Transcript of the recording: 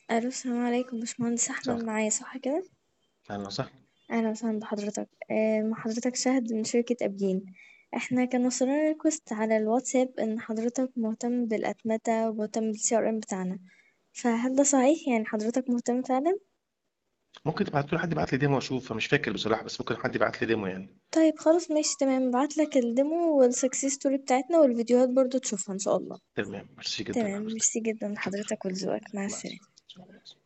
ألو السلام عليكم باشمهندس أحمد صح معايا صح كده؟ أهلا وسهلا أهلا وسهلا بحضرتك آه، مع حضرتك شاهد من شركة أبجين احنا كان وصلنا ريكوست على الواتساب إن حضرتك مهتم بالأتمتة ومهتم بالسي ار ام بتاعنا فهل ده صحيح يعني حضرتك مهتم فعلا؟ ممكن تبعت له حد يبعت لي ديمو اشوف مش فاكر بصراحه بس ممكن حد يبعت لي ديمو يعني طيب خلاص ماشي تمام بعتلك الديمو والسكسيس ستوري بتاعتنا والفيديوهات برضو تشوفها إن شاء الله تمام ميرسي جدا تمام لحضرتك ميرسي جدا اتفضل لحضرتك ولذوقك مع مع السلامة السلامه